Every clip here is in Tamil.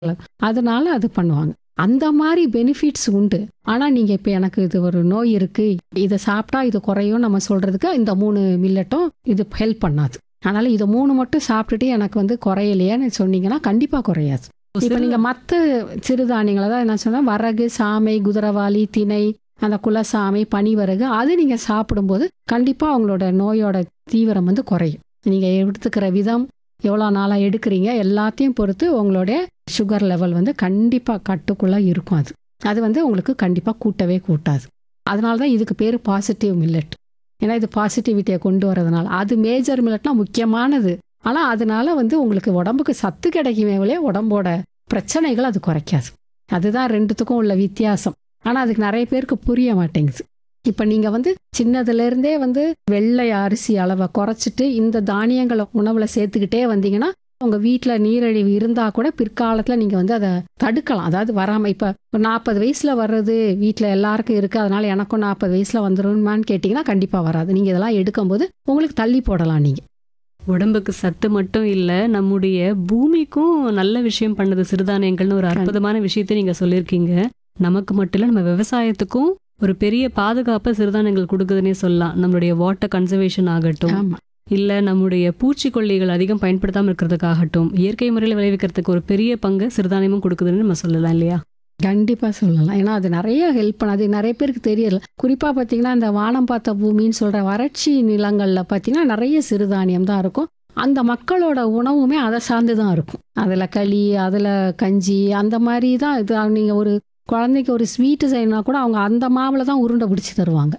அதனால அது பண்ணுவாங்க அந்த மாதிரி பெனிஃபிட்ஸ் உண்டு ஆனா நீங்க இப்ப எனக்கு இது ஒரு நோய் இருக்கு இதை சாப்பிட்டா இது குறையும் நம்ம சொல்றதுக்கு இந்த மூணு மில்லட்டும் இது ஹெல்ப் பண்ணாது அதனால இதை மூணு மட்டும் சாப்பிட்டுட்டு எனக்கு வந்து குறையலையேன்னு சொன்னீங்கன்னா கண்டிப்பா குறையாது இப்ப நீங்க மத்த சிறுதானியங்களை தான் என்ன சொன்னா வரகு சாமை குதிரவாளி திணை அந்த குலசாமை பனிவரகு அது நீங்க சாப்பிடும்போது கண்டிப்பா அவங்களோட நோயோட தீவிரம் வந்து குறையும் நீங்க எடுத்துக்கிற விதம் எவ்வளோ நாளாக எடுக்கிறீங்க எல்லாத்தையும் பொறுத்து உங்களுடைய சுகர் லெவல் வந்து கண்டிப்பாக கட்டுக்குள்ளே இருக்கும் அது அது வந்து உங்களுக்கு கண்டிப்பாக கூட்டவே கூட்டாது அதனால தான் இதுக்கு பேர் பாசிட்டிவ் மில்லட் ஏன்னா இது பாசிட்டிவிட்டியை கொண்டு வரதுனால அது மேஜர் மில்லட்னா முக்கியமானது ஆனால் அதனால வந்து உங்களுக்கு உடம்புக்கு சத்து கிடைக்குமே ஒழிய உடம்போட பிரச்சனைகள் அது குறைக்காது அதுதான் ரெண்டுத்துக்கும் உள்ள வித்தியாசம் ஆனால் அதுக்கு நிறைய பேருக்கு புரிய மாட்டேங்குது இப்போ நீங்கள் வந்து சின்னதுலேருந்தே வந்து வெள்ளை அரிசி அளவை குறைச்சிட்டு இந்த தானியங்களை உணவில் சேர்த்துக்கிட்டே வந்தீங்கன்னா உங்கள் வீட்டில் நீரிழிவு இருந்தால் கூட பிற்காலத்தில் நீங்கள் வந்து அதை தடுக்கலாம் அதாவது வராமல் இப்போ ஒரு நாற்பது வயசில் வர்றது வீட்டில் எல்லாருக்கும் இருக்குது அதனால எனக்கும் நாற்பது வயசில் வந்துருமான்னு கேட்டிங்கன்னா கண்டிப்பாக வராது நீங்கள் இதெல்லாம் எடுக்கும்போது உங்களுக்கு தள்ளி போடலாம் நீங்கள் உடம்புக்கு சத்து மட்டும் இல்ல நம்முடைய பூமிக்கும் நல்ல விஷயம் பண்ணது சிறுதானியங்கள்னு ஒரு அற்புதமான விஷயத்தை நீங்க சொல்லியிருக்கீங்க நமக்கு மட்டும் இல்ல நம்ம விவசாயத்துக்கும் ஒரு பெரிய பாதுகாப்பை சிறுதானியங்கள் கொடுக்குதுன்னே சொல்லலாம் நம்மளுடைய வாட்டர் கன்சர்வேஷன் ஆகட்டும் ஆமாம் இல்ல நம்முடைய பூச்சிக்கொல்லிகள் அதிகம் பயன்படுத்தாம இருக்கிறதுக்காகட்டும் இயற்கை முறையில் விளைவிக்கிறதுக்கு ஒரு பெரிய பங்கு சிறுதானியமும் கொடுக்குதுன்னு நம்ம சொல்லலாம் இல்லையா கண்டிப்பாக சொல்லலாம் ஏன்னா அது நிறைய ஹெல்ப் பண்ண அது நிறைய பேருக்கு தெரியல குறிப்பாக பார்த்தீங்கன்னா இந்த வானம் பார்த்த பூமின்னு சொல்கிற வறட்சி நிலங்களில் பார்த்தீங்கன்னா நிறைய சிறுதானியம் தான் இருக்கும் அந்த மக்களோட உணவுமே அதை சார்ந்து தான் இருக்கும் அதில் களி அதில் கஞ்சி அந்த மாதிரி தான் இது நீங்கள் ஒரு குழந்தைக்கு ஒரு ஸ்வீட்டு செய்யணும்னா கூட அவங்க அந்த மாவில் தான் உருண்டை பிடிச்சி தருவாங்க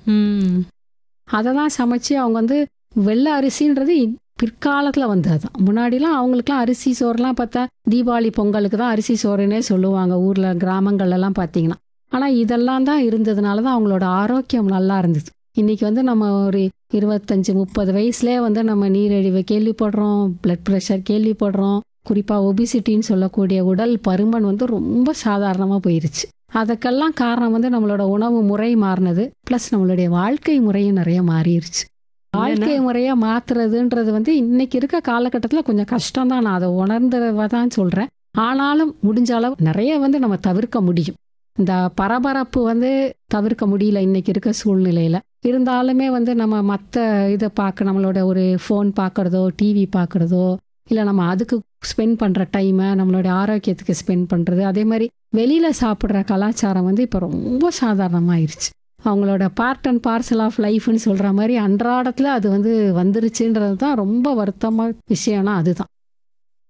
அதை தான் சமைச்சு அவங்க வந்து வெள்ளை அரிசின்றது பிற்காலத்தில் வந்தது தான் முன்னாடிலாம் அவங்களுக்குலாம் அரிசி சோறுலாம் பார்த்தா தீபாவளி பொங்கலுக்கு தான் அரிசி சோறுன்னே சொல்லுவாங்க ஊரில் கிராமங்கள்லாம் பார்த்தீங்கன்னா ஆனால் இதெல்லாம் தான் இருந்ததுனால தான் அவங்களோட ஆரோக்கியம் நல்லா இருந்தது இன்னைக்கு வந்து நம்ம ஒரு இருபத்தஞ்சு முப்பது வயசுலேயே வந்து நம்ம நீரிழிவு கேள்விப்படுறோம் பிளட் ப்ரெஷர் கேள்விப்படுறோம் குறிப்பாக ஒபிசிட்டின்னு சொல்லக்கூடிய உடல் பருமன் வந்து ரொம்ப சாதாரணமாக போயிருச்சு அதுக்கெல்லாம் காரணம் வந்து நம்மளோட உணவு முறை மாறினது ப்ளஸ் நம்மளுடைய வாழ்க்கை முறையும் நிறைய மாறிடுச்சு வாழ்க்கை முறையை மாத்துறதுன்றது வந்து இன்னைக்கு இருக்க காலகட்டத்தில் கொஞ்சம் கஷ்டம் தான் நான் அதை உணர்ந்தவ தான் சொல்கிறேன் ஆனாலும் முடிஞ்ச அளவு நிறைய வந்து நம்ம தவிர்க்க முடியும் இந்த பரபரப்பு வந்து தவிர்க்க முடியல இன்னைக்கு இருக்க சூழ்நிலையில் இருந்தாலுமே வந்து நம்ம மற்ற இதை பார்க்க நம்மளோட ஒரு ஃபோன் பார்க்குறதோ டிவி பார்க்குறதோ இல்லை நம்ம அதுக்கு ஸ்பெண்ட் பண்ணுற டைமை நம்மளுடைய ஆரோக்கியத்துக்கு ஸ்பெண்ட் பண்ணுறது அதே மாதிரி வெளியில் சாப்பிட்ற கலாச்சாரம் வந்து இப்போ ரொம்ப சாதாரணமாயிருச்சு அவங்களோட பார்ட் அண்ட் பார்சல் ஆஃப் லைஃப்னு சொல்கிற மாதிரி அன்றாடத்தில் அது வந்து வந்துருச்சுன்றது தான் ரொம்ப வருத்தமாக விஷயம்னா அதுதான்